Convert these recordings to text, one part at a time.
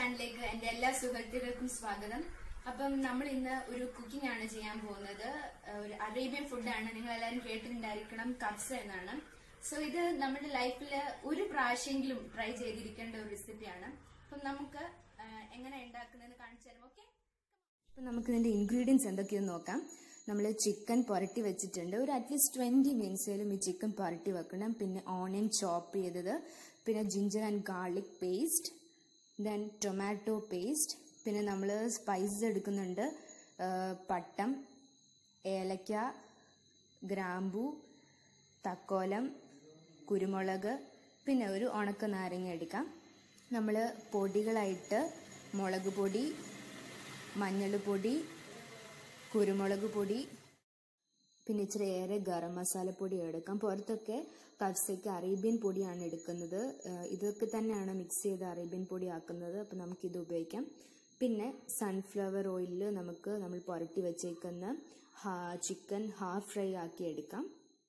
ചാനലിലേക്ക് എന്റെ എല്ലാ സുഹൃത്തുക്കൾക്കും സ്വാഗതം അപ്പം നമ്മൾ ഇന്ന് ഒരു കുക്കിംഗ് ആണ് ചെയ്യാൻ പോകുന്നത് ഏഹ് ഒരു അറേബ്യൻ ഫുഡാണ് നിങ്ങൾ എല്ലാവരും കേട്ടിട്ടുണ്ടായിരിക്കണം കബ്സ എന്നാണ് സോ ഇത് നമ്മുടെ ലൈഫിൽ ഒരു പ്രാവശ്യമെങ്കിലും ട്രൈ ചെയ്തിരിക്കേണ്ട ഒരു റെസിപ്പിയാണ് അപ്പം നമുക്ക് ഏഹ് എങ്ങനെ ഉണ്ടാക്കുന്നതെന്ന് കാണിച്ചു തരാം ഓക്കെ അപ്പം നമുക്ക് ഇതിന്റെ ഇൻഗ്രീഡിയൻസ് എന്തൊക്കെയെന്ന് നോക്കാം നമ്മൾ ചിക്കൻ പുരട്ടി വെച്ചിട്ടുണ്ട് ഒരു അറ്റ്ലീസ്റ്റ് ട്വന്റി മിനിറ്റ്സിലും ഈ ചിക്കൻ പുരട്ടി വെക്കണം പിന്നെ ഓണിയൻ ചോപ്പ് ചെയ്തത് പിന്നെ ginger and garlic paste then tomato paste പിന്നെ നമ്മൾ സ്പൈസസ് എടുക്കുന്നുണ്ട് ആ, പട്ടം ഏലക്ക ഗ്രാമ്പു തക്കോലം കുരുമുളക് പിന്നെ ഒരു ഉണക്ക നാരങ്ങ എടുക്കാം നമ്മൾ പൊടികളായിട്ട് മുളക് പൊടി മഞ്ഞൾ പൊടി കുരുമുളക് പൊടി പിന്നെ ഇച്ചിരി ഏറെ ഗരം മസാലപ്പൊടി എടുക്കാം പുറത്തൊക്കെ കബ്സയ്ക്ക് അറേബ്യൻ പൊടിയാണ് എടുക്കുന്നത് ഏഹ് ഇതൊക്കെ തന്നെയാണ് മിക്സ് ചെയ്ത് അറേബ്യൻ പൊടി ആക്കുന്നത് അപ്പം നമുക്കിത് ഉപയോഗിക്കാം പിന്നെ സൺഫ്ലവർ ഓയിലിൽ നമുക്ക് നമ്മൾ പുരട്ടി വെച്ചേക്കുന്ന ചിക്കൻ ഹാഫ് ഫ്രൈ ആക്കി എടുക്കാം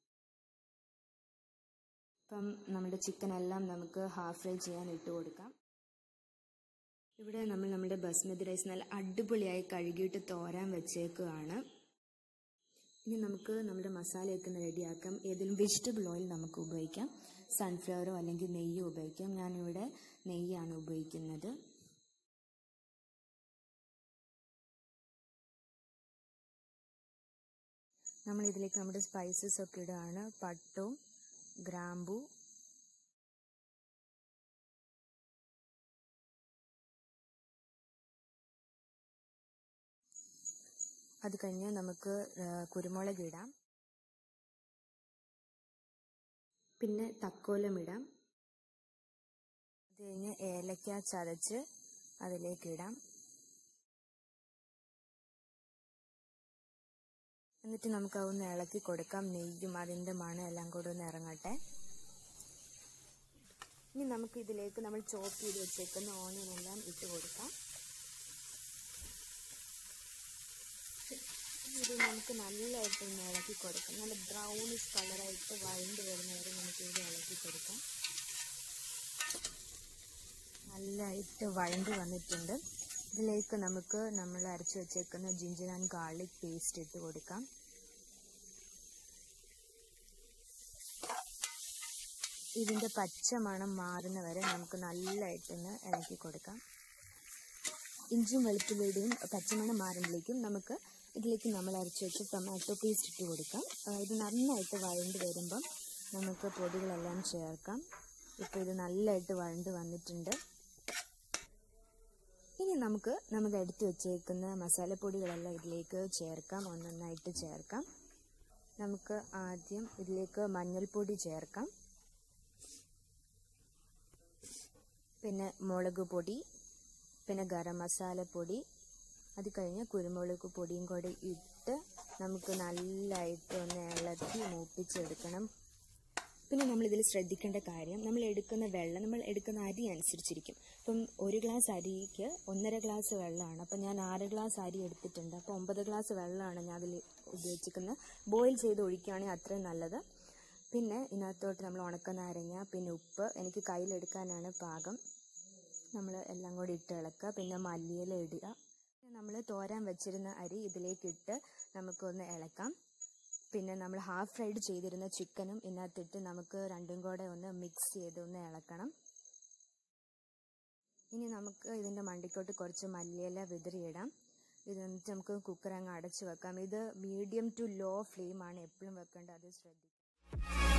അപ്പം നമ്മുടെ ചിക്കൻ എല്ലാം നമുക്ക് ഹാഫ് ഫ്രൈ ചെയ്യാൻ ഇട്ട് കൊടുക്കാം ഇവിടെ നമ്മൾ നമ്മുടെ ബസ്മതി റൈസ് നല്ല അടിപൊളിയായി കഴുകിയിട്ട് തോരാൻ വെച്ചേക്കുകയാണ് ഇനി നമുക്ക് നമ്മുടെ മസാലയൊക്കെ ഒന്ന് റെഡിയാക്കാം ഏതെങ്കിലും വെജിറ്റബിൾ ഓയിൽ നമുക്ക് ഉപയോഗിക്കാം സൺഫ്ലവറോ അല്ലെങ്കിൽ നെയ്യോ ഉപയോഗിക്കാം ഞാനിവിടെ നെയ്യാണ് ഉപയോഗിക്കുന്നത് നമ്മൾ ഇതിലേക്ക് നമ്മുടെ സ്പൈസസ് ഒക്കെ ഇടുകയാണ് പട്ടവും ഗ്രാമ്പു അത് കഴിഞ്ഞ് നമുക്ക് ആ, കുരുമുളക് ഇടാം പിന്നെ തക്കോലം ഇടാം അത് കഴിഞ്ഞ് ഏലക്ക ചതച്ച് അതിലേക്ക് ഇടാം എന്നിട്ട് നമുക്ക് അതൊന്ന് ഇളക്കി കൊടുക്കാം നെയ്യും അതിൻ്റെ മണം എല്ലാം കൂടെ ഒന്ന് ഇറങ്ങട്ടെ ഇനി നമുക്ക് ഇതിലേക്ക് നമ്മൾ ചോപ്പ് ചെയ്ത് വെച്ചേക്കുന്ന ഓണിയൻ എല്ലാം ഇട്ട് കൊടുക്കാം ഇത് നമുക്ക് നല്ലതായിട്ട് ഒന്ന് ഇളക്കി കൊടുക്കാം നല്ല ബ്രൗണിഷ് കളറായിട്ട് വഴണ്ട് വരുന്ന വരെ നമുക്ക് ഇത് ഇളക്കി കൊടുക്കാം നല്ലതായിട്ട് വഴണ്ട് വന്നിട്ടുണ്ട് ഇതിലേക്ക് നമുക്ക് നമ്മൾ അരച്ചു വെച്ചേക്കുന്ന ജിഞ്ചർ ആൻഡ് ഗാർലിക് പേസ്റ്റ് ഇട്ട് കൊടുക്കാം ഇതിൻ്റെ പച്ച മണം മാറുന്ന വരെ നമുക്ക് നല്ലതായിട്ടൊന്ന് ഇളക്കി കൊടുക്കാം ഇഞ്ചിയും വെളുത്തുള്ളിയുടെയും പച്ചമണം മാറുമ്പോഴേക്കും നമുക്ക് ഇതിലേക്ക് നമ്മൾ അരച്ച് വെച്ച് ടൊമാറ്റോ പേസ്റ്റ് ഇട്ട് കൊടുക്കാം ആ, ഇത് നന്നായിട്ട് വഴണ്ട് വരുമ്പം നമുക്ക് പൊടികളെല്ലാം ചേർക്കാം ഇപ്പോൾ ഇത് നല്ലതായിട്ട് വഴണ്ട് വന്നിട്ടുണ്ട് ഇനി നമുക്ക് നമുക്ക് എടുത്തു വെച്ചേക്കുന്ന മസാലപ്പൊടികളെല്ലാം ഇതിലേക്ക് ചേർക്കാം ഒന്നൊന്നായിട്ട് ചേർക്കാം നമുക്ക് ആദ്യം ഇതിലേക്ക് മഞ്ഞൾപ്പൊടി ചേർക്കാം പിന്നെ മുളക് പൊടി പിന്നെ ഗരം മസാലപ്പൊടി അത് കഴിഞ്ഞ് കുരുമുളക് പൊടിയും കൂടി ഇട്ട് നമുക്ക് നല്ലതായിട്ട് ഒന്ന് ഇളക്കി മൂപ്പിച്ചെടുക്കണം പിന്നെ നമ്മൾ ഇതിൽ ശ്രദ്ധിക്കേണ്ട കാര്യം നമ്മൾ എടുക്കുന്ന വെള്ളം നമ്മൾ എടുക്കുന്ന അരി അനുസരിച്ചിരിക്കും അപ്പം ഒരു ഗ്ലാസ് അരിക്ക് ഒന്നര ഗ്ലാസ് വെള്ളമാണ് അപ്പം ഞാൻ ആറ് ഗ്ലാസ് അരി എടുത്തിട്ടുണ്ട് അപ്പോൾ ഒമ്പത് ഗ്ലാസ് വെള്ളമാണ് ഞാൻ അതിൽ ഉപയോഗിച്ചിരിക്കുന്നത് ബോയിൽ ചെയ്ത് ഒഴിക്കുകയാണെങ്കിൽ അത്രയും നല്ലത് പിന്നെ ഇതിനകത്തോട്ട് നമ്മൾ ഉണക്ക നാരങ്ങ പിന്നെ ഉപ്പ് എനിക്ക് കയ്യിലെടുക്കാനാണ് പാകം നമ്മൾ എല്ലാം കൂടി ഇട്ട് ഇളക്കുക പിന്നെ മല്ലിയില ഇടുക നമ്മൾ തോരാൻ വെച്ചിരുന്ന അരി ഇതിലേക്ക് ഇട്ട് നമുക്കൊന്ന് ഇളക്കാം പിന്നെ നമ്മൾ ഹാഫ് ഫ്രൈഡ് ചെയ്തിരുന്ന ചിക്കനും ഇതിനകത്തിട്ട് നമുക്ക് രണ്ടും കൂടെ ഒന്ന് മിക്സ് ചെയ്ത് ഒന്ന് ഇളക്കണം ഇനി നമുക്ക് ഇതിൻ്റെ മണ്ടിക്കോട്ട് കുറച്ച് മല്ലിയില വിതറിയിടാം ഇത് എന്നിട്ട് നമുക്ക് കുക്കർ അങ്ങ് അടച്ചു വെക്കാം ഇത് മീഡിയം ടു ലോ ഫ്ലെയിമാണ് എപ്പോഴും വെക്കേണ്ടത് അത് ശ്രദ്ധിക്കും